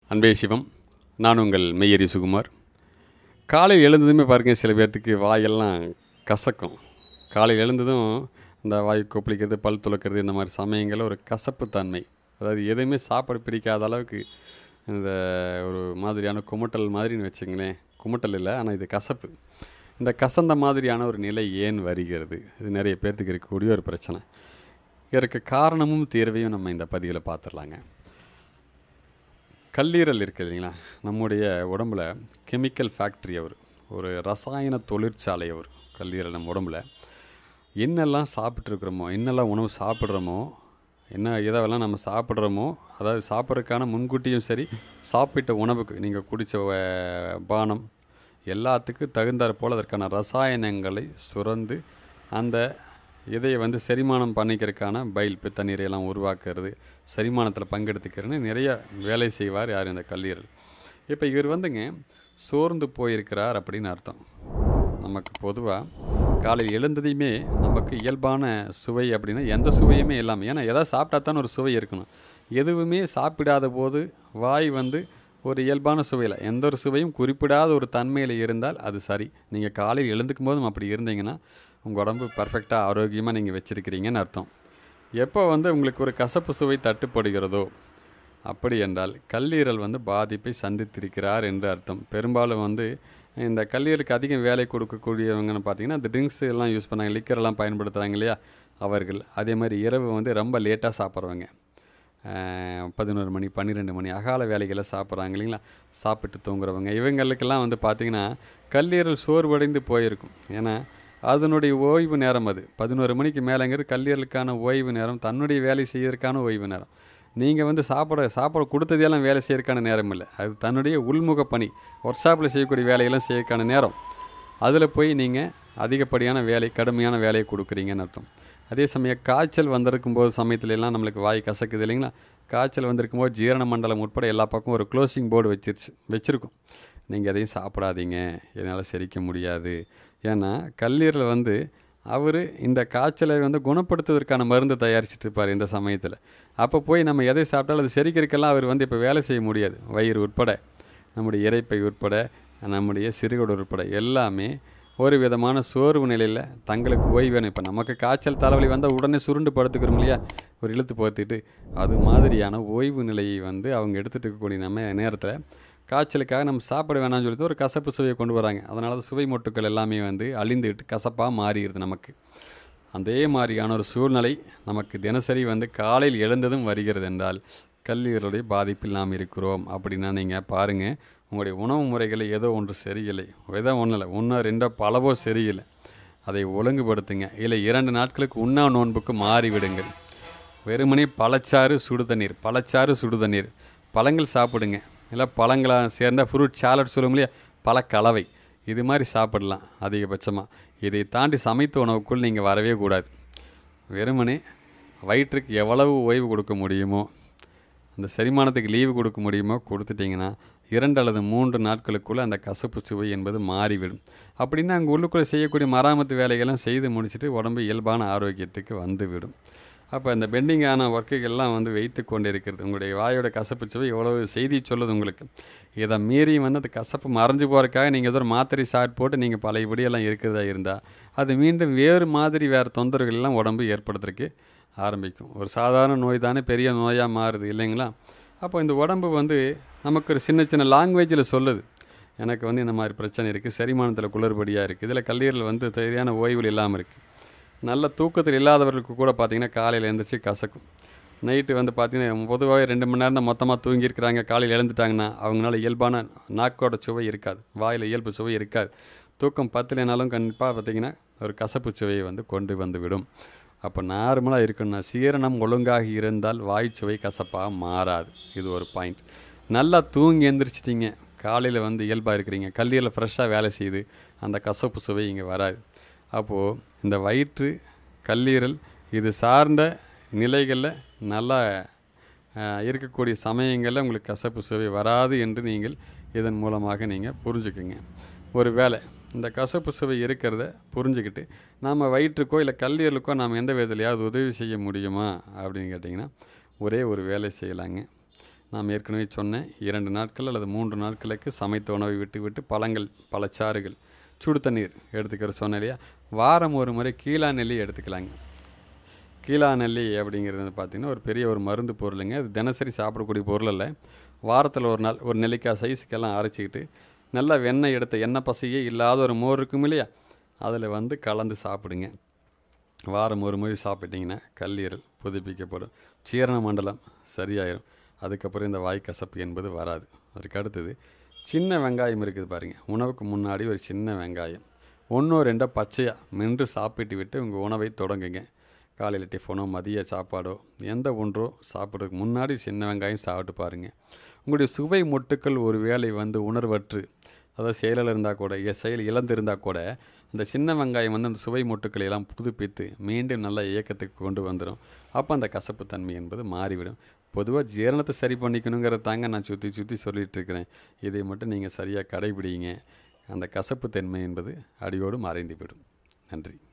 அன்பே சிவம் நான் உங்கள் மெய்யரி சுகுமார் காலை எழுந்ததுமே பாருங்க சில பேர்த்துக்கு வாயெல்லாம் கசக்கும் காலையில் எழுந்ததும் இந்த வாய் கொப்பளிக்கிறது பல் துளக்கிறது இந்த மாதிரி சமயங்களில் ஒரு கசப்பு தன்மை அதாவது எதுவுமே சாப்பாடு பிடிக்காத அளவுக்கு இந்த ஒரு மாதிரியான குமட்டல் மாதிரின்னு வச்சுங்களேன் குமட்டல் இல்லை ஆனால் இது கசப்பு இந்த கசந்த மாதிரியான ஒரு நிலை ஏன் வருகிறது இது நிறைய பேர்த்துக்கு இருக்கக்கூடிய ஒரு பிரச்சனை இதற்கு காரணமும் தீர்வையும் நம்ம இந்த பதிவில் பார்த்துடலாங்க கல்லீரல் இருக்குது இல்லைங்களா நம்முடைய உடம்புல கெமிக்கல் ஃபேக்ட்ரி அவர் ஒரு ரசாயன தொழிற்சாலை அவர் கல்லீரல் நம்ம உடம்புல என்னெல்லாம் சாப்பிட்ருக்குறோமோ என்னெல்லாம் உணவு சாப்பிட்றோமோ என்ன எதெல்லாம் நம்ம சாப்பிட்றோமோ அதாவது சாப்பிட்றதுக்கான முன்கூட்டியும் சரி சாப்பிட்ட உணவுக்கு நீங்கள் குடித்த பானம் எல்லாத்துக்கும் தகுந்தாற் போல் அதற்கான ரசாயனங்களை சுரந்து அந்த இதை வந்து செரிமானம் பண்ணிக்கிறதுக்கான பைல் பித்தநீரை எல்லாம் உருவாக்குறது செரிமானத்தில் பங்கெடுத்துக்கிறதுன்னு நிறைய வேலை செய்வார் யார் இந்த கல்லீரல் இப்போ இவர் வந்துங்க சோர்ந்து போயிருக்கிறார் அப்படின்னு அர்த்தம் நமக்கு பொதுவாக காலையில் எழுந்ததையுமே நமக்கு இயல்பான சுவை அப்படின்னா எந்த சுவையுமே இல்லாமல் ஏன்னா எதாவது சாப்பிட்டா தான் ஒரு சுவை இருக்கணும் எதுவுமே சாப்பிடாத போது வாய் வந்து ஒரு இயல்பான சுவையில் எந்த ஒரு சுவையும் குறிப்பிடாத ஒரு தன்மையில் இருந்தால் அது சரி நீங்கள் காலையில் எழுந்துக்கும் போதும் அப்படி இருந்தீங்கன்னா உங்கள் உடம்பு பர்ஃபெக்டாக ஆரோக்கியமாக நீங்கள் வச்சுருக்கிறீங்கன்னு அர்த்தம் எப்போ வந்து உங்களுக்கு ஒரு கசப்பு சுவை தட்டுப்படுகிறதோ அப்படி என்றால் கல்லீரல் வந்து பாதிப்பை சந்தித்திருக்கிறார் என்று அர்த்தம் பெரும்பாலும் வந்து இந்த கல்லீரலுக்கு அதிகம் வேலை கொடுக்கக்கூடியவங்கன்னு பார்த்தீங்கன்னா இந்த ட்ரிங்க்ஸ் எல்லாம் யூஸ் பண்ணாங்க லிக்கரெல்லாம் பயன்படுத்துகிறாங்க இல்லையா அவர்கள் அதே மாதிரி இரவு வந்து ரொம்ப லேட்டாக சாப்பிட்றவங்க பதினோரு மணி பன்னிரெண்டு மணி அகால வேலைகளை சாப்பிட்றாங்க இல்லைங்களா சாப்பிட்டு தூங்குறவங்க இவங்களுக்கெல்லாம் வந்து பார்த்திங்கன்னா கல்லீரல் சோர்வடைந்து போயிருக்கும் ஏன்னா அதனுடைய ஓய்வு நேரம் அது பதினோரு மணிக்கு மேலேங்கிறது கல்லீரலுக்கான ஓய்வு நேரம் தன்னுடைய வேலை செய்யறதுக்கான ஓய்வு நேரம் நீங்கள் வந்து சாப்பிட சாப்பிட கொடுத்ததெல்லாம் வேலை செய்யறதுக்கான நேரம் இல்லை அது தன்னுடைய உள்முக பணி ஒர்க் ஷாப்பில் செய்யக்கூடிய வேலையெல்லாம் செய்யறதுக்கான நேரம் அதில் போய் நீங்கள் அதிகப்படியான வேலை கடுமையான வேலையை கொடுக்குறீங்கன்னு அர்த்தம் அதே சமயம் காய்ச்சல் வந்திருக்கும் போது சமயத்துல எல்லாம் நம்மளுக்கு வாய் கசக்குது இல்லைங்களா காய்ச்சல் வந்திருக்கும் போது ஜீரண மண்டலம் உட்பட எல்லா பக்கமும் ஒரு க்ளோசிங் போர்டு வச்சிருச்சு வச்சுருக்கும் நீங்கள் எதையும் சாப்பிடாதீங்க என்னால் செரிக்க முடியாது ஏன்னா கல்லீரல் வந்து அவர் இந்த காய்ச்சலை வந்து குணப்படுத்துவதற்கான மருந்து தயாரிச்சுட்டு இருப்பார் இந்த சமயத்தில் அப்போ போய் நம்ம எதை சாப்பிட்டாலும் அது செரிக்கிறதுக்கெல்லாம் அவர் வந்து இப்போ வேலை செய்ய முடியாது வயிறு உட்பட நம்முடைய இறைப்பை உட்பட நம்முடைய சிறுகுடல் உட்பட எல்லாமே ஒரு விதமான சோர்வு நிலையில் தங்களுக்கு ஓய்வு வேணும் இப்போ நமக்கு காய்ச்சல் தலைவலி வந்தால் உடனே சுருண்டு படுத்துக்கிறோம் இல்லையா ஒரு இழுத்து போத்திட்டு அது மாதிரியான ஓய்வு நிலையை வந்து அவங்க எடுத்துகிட்டு இருக்கக்கூடிய நம்ம நேரத்தில் காய்ச்சலுக்காக நம்ம சாப்பிட வேணாம்னு சொல்லிட்டு ஒரு கசப்பு சுவையை கொண்டு வராங்க அதனால தான் சுவை மொட்டுக்கள் எல்லாமே வந்து அழிந்துக்கிட்டு கசப்பாக மாறிடுது நமக்கு அதே மாதிரியான ஒரு சூழ்நிலை நமக்கு தினசரி வந்து காலையில் எழுந்ததும் வருகிறது என்றால் கல்லீரலுடைய பாதிப்பில் நாம் இருக்கிறோம் அப்படின்னா நீங்கள் பாருங்கள் உங்களுடைய உணவு முறைகளை ஏதோ ஒன்று சரியில்லை ஏதோ ஒன்றும் இல்லை ஒன்றோ ரெண்டோ பலவோ சரியில்லை அதை ஒழுங்குபடுத்துங்க இல்லை இரண்டு நாட்களுக்கு உண்ணா நோன்புக்கு மாறிவிடுங்கள் வெறுமனே பழச்சாறு சுடு தண்ணீர் பழச்சாறு சுடு தண்ணீர் பழங்கள் சாப்பிடுங்க இல்லை பழங்களாக சேர்ந்த ஃப்ரூட் சாலட் சொல்லுவோம் இல்லையா பழக்கலவை இது மாதிரி சாப்பிடலாம் அதிகபட்சமாக இதை தாண்டி சமைத்த உணவுக்குள் நீங்கள் வரவே கூடாது வெறுமனே வயிற்றுக்கு எவ்வளவு ஓய்வு கொடுக்க முடியுமோ அந்த செரிமானத்துக்கு லீவு கொடுக்க முடியுமோ கொடுத்துட்டிங்கன்னா இரண்டு அல்லது மூன்று நாட்களுக்குள்ளே அந்த கசப்பு சுவை என்பது மாறிவிடும் அப்படின்னா அங்கே உள்ளுக்குள்ளே செய்யக்கூடிய மராமத்து வேலைகள்லாம் செய்து முடிச்சுட்டு உடம்பு இயல்பான ஆரோக்கியத்துக்கு வந்துவிடும் அப்போ இந்த பெண்டிங்கான ஒர்க்குகள்லாம் வந்து வைத்து கொண்டு இருக்கிறது உங்களுடைய வாயோட கசப்பு சுவை எவ்வளவு செய்தி சொல்லுது உங்களுக்கு இதை மீறி வந்து அந்த கசப்பு மறைஞ்சு போகிறதுக்காக நீங்கள் ஏதோ ஒரு மாத்திரை சாட் போட்டு நீங்கள் பழையபடியெல்லாம் இருக்கிறதா இருந்தால் அது மீண்டும் வேறு மாதிரி வேறு தொந்தரவுகள்லாம் உடம்பு ஏற்படுத்துறதுக்கு ஆரம்பிக்கும் ஒரு சாதாரண நோய் தானே பெரிய நோயாக மாறுது இல்லைங்களா அப்போ இந்த உடம்பு வந்து நமக்கு ஒரு சின்ன சின்ன லாங்குவேஜில் சொல்லுது எனக்கு வந்து இந்த மாதிரி பிரச்சனை இருக்குது செரிமானத்தில் குளறுபடியாக இருக்குது இதில் கல்லீரல் வந்து சரியான ஓய்வில் இல்லாமல் இருக்குது நல்ல தூக்கத்தில் இல்லாதவர்களுக்கு கூட பார்த்திங்கன்னா காலையில் எழுந்திரிச்சு கசக்கும் நைட்டு வந்து பார்த்திங்கன்னா பொதுவாகவே ரெண்டு மணி நேரம் தான் மொத்தமாக தூங்கியிருக்கிறாங்க காலையில் எழுந்துட்டாங்கன்னா அவங்களால இயல்பான நாக்கோட சுவை இருக்காது வாயில் இயல்பு சுவை இருக்காது தூக்கம் பத்துலனாலும் கண்டிப்பாக பார்த்திங்கன்னா ஒரு கசப்பு சுவையை வந்து கொண்டு வந்து விடும் அப்போ நார்மலாக இருக்கணும்னா சீரணம் ஒழுங்காக இருந்தால் வாய் சுவை கசப்பாக மாறாது இது ஒரு பாயிண்ட் நல்லா தூங்கி எந்திரிச்சிட்டிங்க காலையில் வந்து இயல்பாக இருக்கிறீங்க கல்லீரல் ஃப்ரெஷ்ஷாக வேலை செய்யுது அந்த கசப்பு சுவை இங்கே வராது அப்போது இந்த வயிற்று கல்லீரல் இது சார்ந்த நிலைகளில் நல்லா இருக்கக்கூடிய சமயங்களில் உங்களுக்கு கசப்பு சுவை வராது என்று நீங்கள் இதன் மூலமாக நீங்கள் புரிஞ்சுக்குங்க ஒரு வேலை இந்த கசப்பு சுவை இருக்கிறத புரிஞ்சுக்கிட்டு நாம் வயிற்றுக்கோ இல்லை கல்லீரலுக்கோ நாம் எந்த விதத்துலையாவது உதவி செய்ய முடியுமா அப்படின்னு கேட்டிங்கன்னா ஒரே ஒரு வேலை செய்யலாங்க நாம் ஏற்கனவே சொன்னேன் இரண்டு நாட்கள் அல்லது மூன்று நாட்களுக்கு சமைத்த உணவை விட்டு விட்டு பழங்கள் பழச்சாறுகள் சுடு தண்ணீர் எடுத்துக்கிற சொன்னேன் இல்லையா வாரம் ஒரு முறை கீழா நெல்லி எடுத்துக்கலாங்க கீழா நெல்லி அப்படிங்கிறது வந்து பார்த்திங்கன்னா ஒரு பெரிய ஒரு மருந்து பொருளுங்க அது தினசரி சாப்பிடக்கூடிய பொருள் இல்லை வாரத்தில் ஒரு நாள் ஒரு நெல்லிக்காய் சைஸுக்கெல்லாம் அரைச்சிக்கிட்டு நல்லா வெண்ணெய் எடுத்த எண்ணெய் பசையே இல்லாத ஒரு மோர் இருக்கும் இல்லையா அதில் வந்து கலந்து சாப்பிடுங்க வாரம் ஒரு முறை சாப்பிட்டிங்கன்னா கல்லீரல் புதுப்பிக்கப்படும் சீரண மண்டலம் சரியாயிரும் அதுக்கப்புறம் இந்த வாய் கசப்பு என்பது வராது அதுக்கு அடுத்தது சின்ன வெங்காயம் இருக்குது பாருங்கள் உணவுக்கு முன்னாடி ஒரு சின்ன வெங்காயம் ஒன்றோ ரெண்டோ பச்சையாக மென்று சாப்பிட்டு விட்டு உங்கள் உணவை தொடங்குங்க காலையில் டிஃபனோ மதிய சாப்பாடோ எந்த ஒன்றோ சாப்பிட்றதுக்கு முன்னாடி சின்ன வெங்காயம் சாப்பிட்டு பாருங்கள் உங்களுடைய சுவை மொட்டுக்கள் ஒரு வேளை வந்து உணர்வற்று அதாவது செயலில் இருந்தால் கூட இ- செயல் இழந்திருந்தால் கூட அந்த சின்ன வெங்காயம் வந்து அந்த சுவை மொட்டுக்களை எல்லாம் புதுப்பித்து மீண்டும் நல்ல இயக்கத்துக்கு கொண்டு வந்துடும் அப்போ அந்த கசப்புத்தன்மை என்பது மாறிவிடும் பொதுவாக ஜீரணத்தை சரி பண்ணிக்கணுங்கிறத தாங்க நான் சுற்றி சுற்றி சொல்லிட்டு இருக்கிறேன் இதை மட்டும் நீங்கள் சரியாக கடைபிடிங்க அந்த கசப்புத்தன்மை என்பது அடியோடு மறைந்துவிடும் நன்றி